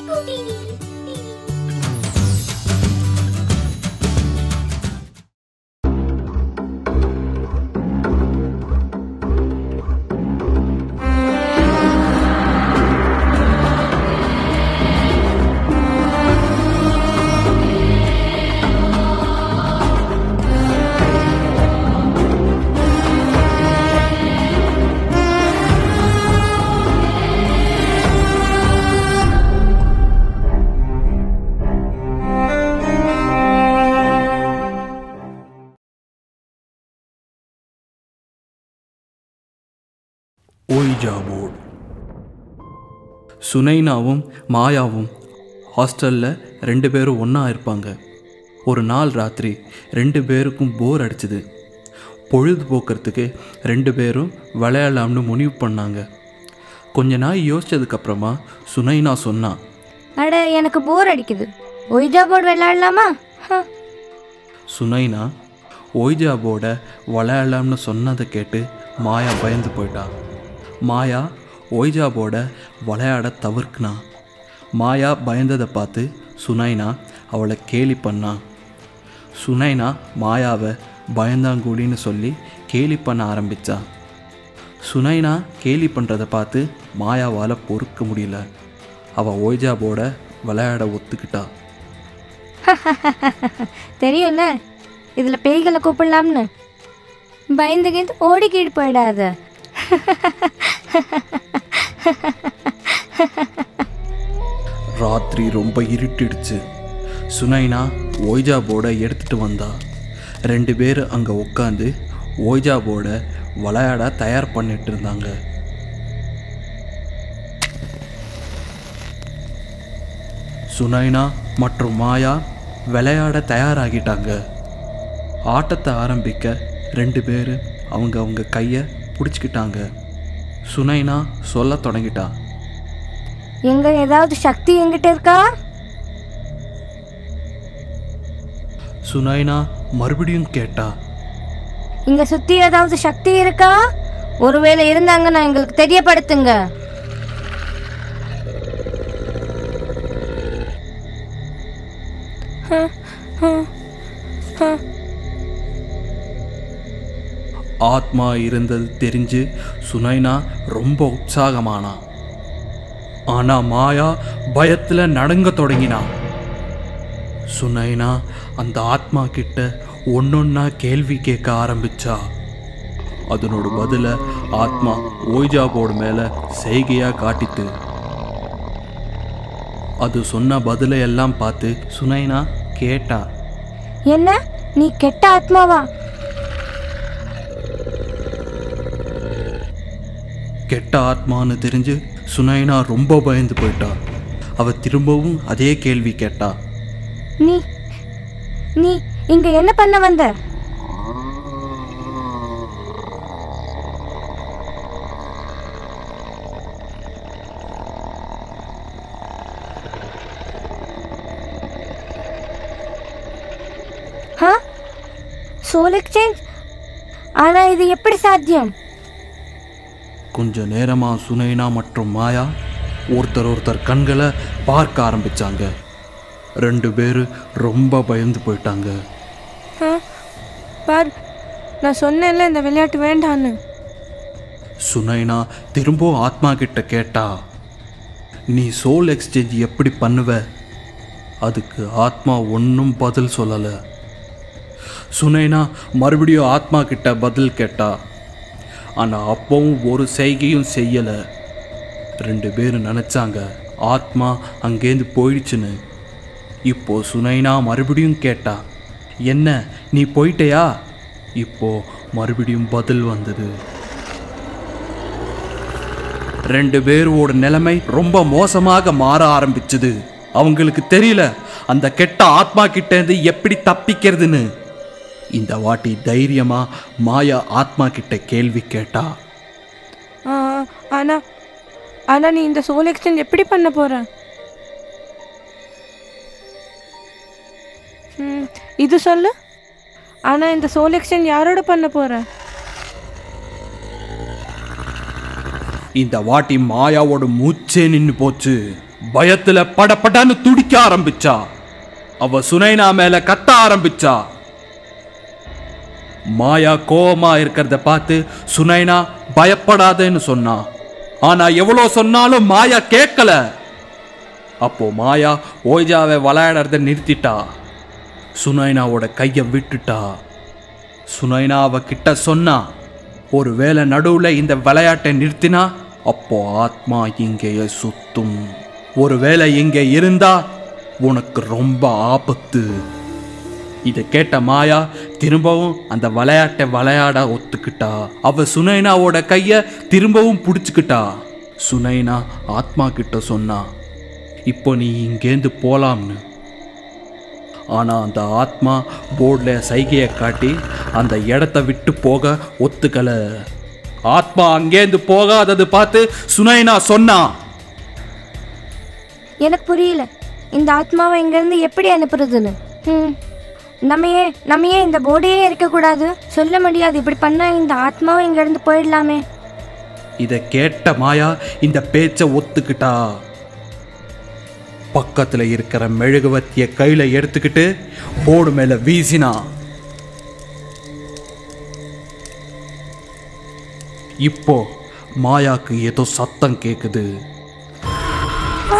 ஓய்ஜா board சுனைனாவும் மாயாவும் ஹாஸ்டலில் ரெண்டு பேரும் ஒன்றா இருப்பாங்க ஒரு நாள் ராத்திரி ரெண்டு பேருக்கும் போர் அடிச்சுது பொழுதுபோக்குறதுக்கு ரெண்டு பேரும் விளையாடலாம்னு முடிவு பண்ணாங்க கொஞ்ச நாள் யோசிச்சதுக்கப்புறமா சுனைனா சொன்னா அட எனக்கு போர் அடிக்குது ஒய்ஜா போர்டு விளையாடலாமா ஹ, சுனைனா ஓய்ஜா போர்டை விளையாடலாம்னு சொன்னதை கேட்டு மாயா பயந்து போயிட்டா மாயா ஓய்ஜா போர்டை விளையாட தவிர்க்குனா மாயா பயந்ததை பார்த்து சுனைனா அவளை கேலி பண்ணா சுனைனா மாயாவை பயந்தாங்குடின்னு சொல்லி கேலி பண்ண ஆரம்பிச்சா சுனைனா கேலி பண்ணுறதை பார்த்து மாயாவால் பொறுக்க முடியல அவள் ஓய்ஜா போர்டை விளையாட ஒத்துக்கிட்டா தெரியும்ல இதில் பேய்களை கூப்பிடலாம்னு பயந்து கிந்து ஓடிக்கிட்டு போயிடாத ராத்திரி ரொம்ப இருட்டிடுச்சு சுனைனா ஓய்ஜா போர்டை எடுத்துட்டு வந்தா ரெண்டு பேர் அங்கே உட்காந்து ஓய்ஜா போர்டை விளையாட தயார் பண்ணிட்டு இருந்தாங்க சுனைனா மற்றும் மாயா விளையாட தயாராகிட்டாங்க ஆட்டத்தை ஆரம்பிக்க ரெண்டு பேர் அவங்க அவங்க கையை பிடிச்சிக்கிட்டாங்க சுனைனா சொல்லத் தொடங்கிட்டா எங்க ஏதாவது சக்தி எங்கிட்ட இருக்கா சுனைனா மறுபடியும் கேட்டா இங்க சுத்தி ஏதாவது சக்தி இருக்கா ஒருவேளை இருந்தாங்கன்னா எங்களுக்கு தெரியப்படுத்துங்க ஆத்மா இருந்தது தெரிஞ்சு சுனைனா ரொம்ப உற்சாகமானா ஆனா மாயா பயத்துல நடுங்க தொடங்கினா சுனைனா அந்த ஆத்மா கிட்ட ஒன்னொன்னா கேள்வி கேட்க ஆரம்பிச்சா அதனோட பதில ஆத்மா ஓய்ஜா போர்டு மேல செய்கையா காட்டித்து அது சொன்ன பதிலை எல்லாம் பார்த்து சுனைனா கேட்டா என்ன நீ கெட்ட ஆத்மாவா கெட்ட ஆத்மான்னு தெரிஞ்சு சுனைனா ரொம்ப பயந்து போயிட்டா அவ திரும்பவும் அதே கேள்வி கேட்டா நீ நீ இங்க என்ன பண்ண வந்த ஹா சோல் எக்ஸ்சேஞ்ச் ஆனா இது எப்படி சாத்தியம் கொஞ்ச நேரமா சுனைனா மற்றும் மாயா ஒருத்தர் ஒருத்தர் கண்களை பார்க்க ஆரம்பிச்சாங்க ரெண்டு பேரு ரொம்ப பயந்து போயிட்டாங்க பார் நான் சொன்னேன்ல இந்த விளையாட்டு வேண்டான்னு சுனைனா திரும்பவும் ஆத்மா கிட்ட கேட்டா நீ சோல் எக்ஸ்சேஞ்ச் எப்படி பண்ணுவ அதுக்கு ஆத்மா ஒன்றும் பதில் சொல்லலை சுனைனா மறுபடியும் ஆத்மா கிட்ட பதில் கேட்டா ஆனால் அப்பவும் ஒரு செய்கையும் செய்யலை ரெண்டு பேரும் நினச்சாங்க ஆத்மா அங்கேருந்து போயிடுச்சுன்னு இப்போ சுனைனா மறுபடியும் கேட்டா என்ன நீ போயிட்டயா இப்போ மறுபடியும் பதில் வந்தது ரெண்டு பேரோட நிலைமை ரொம்ப மோசமாக மாற ஆரம்பிச்சது அவங்களுக்கு தெரியல அந்த கெட்ட ஆத்மா கிட்ட இருந்து எப்படி தப்பிக்கிறதுன்னு இந்த வாட்டி தைரியமா மாயா ஆத்மா கிட்ட கேள்வி கேட்டா ஆ, ஆனா ஆனா நீ இந்த சோல் எக்ஸ்சேஞ்ச் எப்படி பண்ண போற ம், இது சொல்லு ஆனா இந்த சோல் எக்ஸ்சேஞ்ச் யாரோட பண்ண போற இந்த வாட்டி மாயாவோட மூச்சே நின்று போச்சு பயத்துல படபடன்னு துடிக்க ஆரம்பிச்சா அவ சுனைனா மேல கத்த ஆரம்பிச்சா மாயா கோவமா இருக்கிறத பார்த்து சுனைனா பயப்படாதேன்னு சொன்னா ஆனா எவ்வளோ சொன்னாலும் மாயா கேட்கல அப்போ மாயா ஓய்ஜாவை விளையாடுறத நிறுத்திட்டா சுனைனாவோட கையை விட்டுட்டா சுனைனா அவ கிட்ட சொன்னா ஒருவேளை நடுவுல இந்த விளையாட்டை நிறுத்தினா அப்போ ஆத்மா இங்கேயே சுத்தும் ஒருவேளை இங்கே இருந்தா உனக்கு ரொம்ப ஆபத்து இதை கேட்ட மாயா திரும்பவும் அந்த விளையாட்டை விளையாட ஒத்துக்கிட்டா அவ சுனைனாவோட கைய திரும்பவும் பிடிச்சுக்கிட்டா சுனைனா ஆத்மா கிட்ட சொன்னா இப்போ நீ இங்கேருந்து போலாம்னு ஆனா அந்த ஆத்மா போர்டில் சைகையை காட்டி அந்த இடத்த விட்டு போக ஒத்துக்கல ஆத்மா அங்கேருந்து போகாதது பார்த்து சுனைனா சொன்னா எனக்கு புரியல இந்த ஆத்மாவை இங்கேருந்து எப்படி அனுப்புறதுன்னு ம் நம்ம ஏன் நம்ம ஏன் இந்த போர்டையே இருக்கக்கூடாது சொல்ல முடியாது இப்படி பண்ணால் இந்த ஆத்மாவும் இங்கேருந்து போயிடலாமே இதை கேட்ட மாயா இந்த பேச்சை ஒத்துக்கிட்டா பக்கத்துல இருக்கிற மெழுகுவத்திய கையில எடுத்துக்கிட்டு போர்டு மேல வீசினா இப்போ மாயாக்கு ஏதோ சத்தம் கேக்குது ஆ!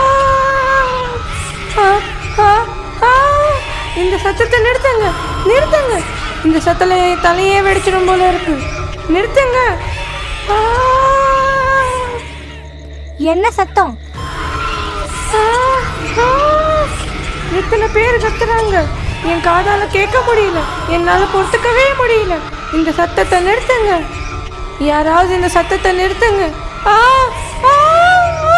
ஆ! ஆ! ஆ! இந்த சத்தத்தை நிறுத்துங்க நிறுத்துங்க இந்த சத்தல என் தலையே வெடிச்சிடும் போல இருக்கு நிறுத்துங்க ஆ! என்ன சத்தம் ஆ! ஆ! எத்தனை பேர் கத்துறாங்க என் காதால கேட்க முடியல என்னால பொறுத்துக்கவே முடியல இந்த சத்தத்தை நிறுத்துங்க யாராவது இந்த சத்தத்தை நிறுத்துங்க ஆ! ஆ! ஆ!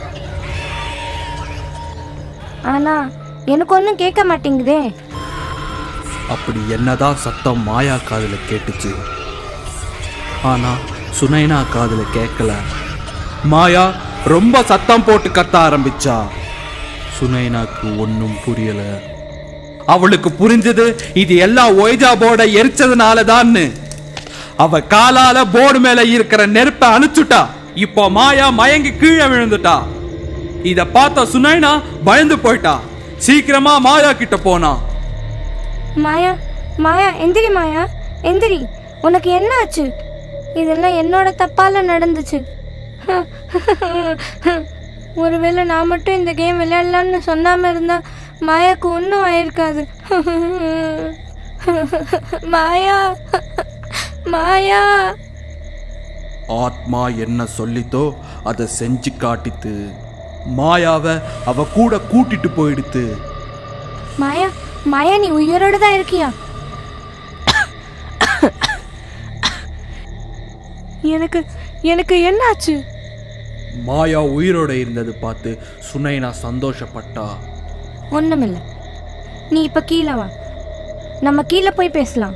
ஆனா எனக்கு ஒன்றும் கேட்க மாட்டேங்குதே அப்படி என்னதான் சத்தம் மாயா காதுல கேட்டுச்சு ஆனா சுனைனா காதுல கேட்கல மாயா ரொம்ப சத்தம் போட்டு கத்த ஆரம்பிச்சா சுனைனாக்கு ஒன்றும் புரியல அவளுக்கு புரிஞ்சது இது எல்லாம் ஒய்ஜா போர்டை எரிச்சதுனால தான்னு அவ காலால போர்டு மேல இருக்கிற நெருப்பை அணைச்சுட்டா இப்போ மாயா மயங்கி கீழே விழுந்துட்டா இத பார்த்த சுனைனா பயந்து போயிட்டா சீக்கிரமா மாயா கிட்ட போனா மாயா மாயா எந்திரி மாயா எந்திரி உனக்கு என்ன ஆச்சு இதெல்லாம் என்னோட தப்பால நடந்துச்சு ஒருவேளை நான் மட்டும் இந்த கேம் விளையாடலான்னு சொன்னாம இருந்தா மாயாக்கு ஒன்றும் ஆயிருக்காது மாயா மாயா ஆத்மா என்ன சொல்லித்தோ அதை செஞ்சு காட்டித்து மாயாவை அவ கூட கூட்டிட்டு போயிடுத்து மாயா மாயா நீ உயிரோட தான் இருக்கியா எனக்கு எனக்கு என்னாச்சு மாயா உயிரோட இருந்தது பார்த்து சுனைனா சந்தோஷப்பட்டா ஒன்றுமில்லை நீ இப்போ கீழே வா நம்ம கீழே போய் பேசலாம்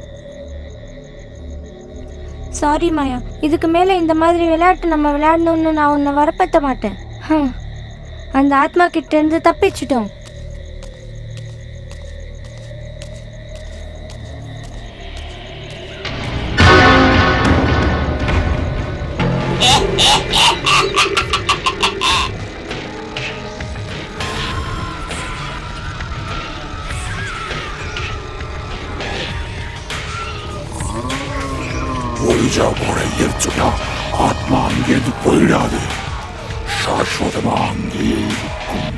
சாரி மாயா இதுக்கு மேலே இந்த மாதிரி விளையாட்டு நம்ம விளையாடணும்னு நான் உன்னை வரப்பத்த மாட்டேன் ஹம். அந்த ஆத்மா கிட்ட இருந்து தப்பிச்சிட்டோம் ஒய்ஜா போட எரிச்சுட்டா ஆத்மா அங்கேருந்து போயிடாது சாஸ்வதமா அங்கேயே இருக்கும்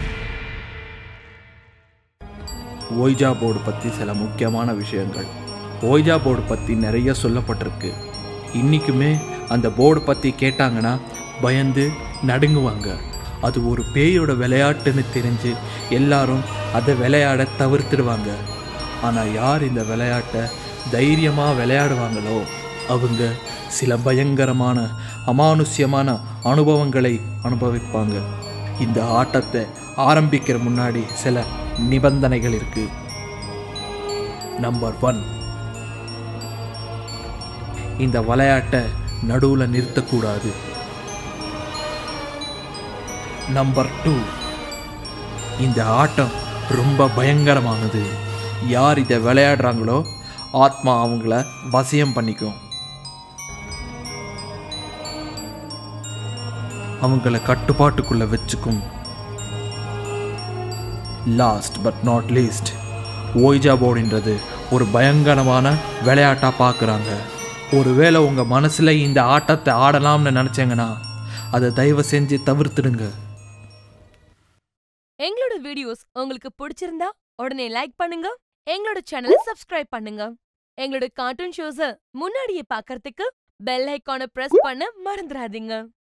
ஓய்ஜா போர்டு பற்றி சில முக்கியமான விஷயங்கள் ஓய்ஜா போர்டு பற்றி நிறைய சொல்லப்பட்டிருக்கு இன்றைக்குமே அந்த போர்டு பற்றி கேட்டாங்கன்னா பயந்து நடுங்குவாங்க அது ஒரு பேயோட விளையாட்டுன்னு தெரிஞ்சு எல்லாரும் அதை விளையாட தவிர்த்துடுவாங்க ஆனால் யார் இந்த விளையாட்டை தைரியமாக விளையாடுவாங்களோ அவங்க சில பயங்கரமான அமானுஷ்யமான அனுபவங்களை அனுபவிப்பாங்க இந்த ஆட்டத்தை ஆரம்பிக்கிற முன்னாடி சில நிபந்தனைகள் இருக்கு நம்பர் ஒன் இந்த விளையாட்டை நடுவில் நிறுத்தக்கூடாது நம்பர் டூ இந்த ஆட்டம் ரொம்ப பயங்கரமானது யார் இதை விளையாடுறாங்களோ ஆத்மா அவங்கள வசியம் பண்ணிக்கும் அவங்கள கட்டுப்பாட்டுக்குள்ள வச்சுக்கும் last but not least ouija போர்டுன்றது ஒரு பயங்கரமான விளையாட்டாக பார்க்குறாங்க ஒருவேளை உங்கள் மனசில் இந்த ஆட்டத்தை ஆடலாம்னு நினச்சேங்கன்னா அதை தயவு செஞ்சு தவிர்த்துடுங்க எங்களோட வீடியோஸ் உங்களுக்கு பிடிச்சிருந்தா உடனே லைக் பண்ணுங்க எங்களோட சேனலை சப்ஸ்கிரைப் பண்ணுங்க எங்களோட கார்ட்டூன் ஷோஸ முன்னாடியே பார்க்கறதுக்கு பெல் ஐகானை பிரஸ் பண்ண மறந்துடாதீங்க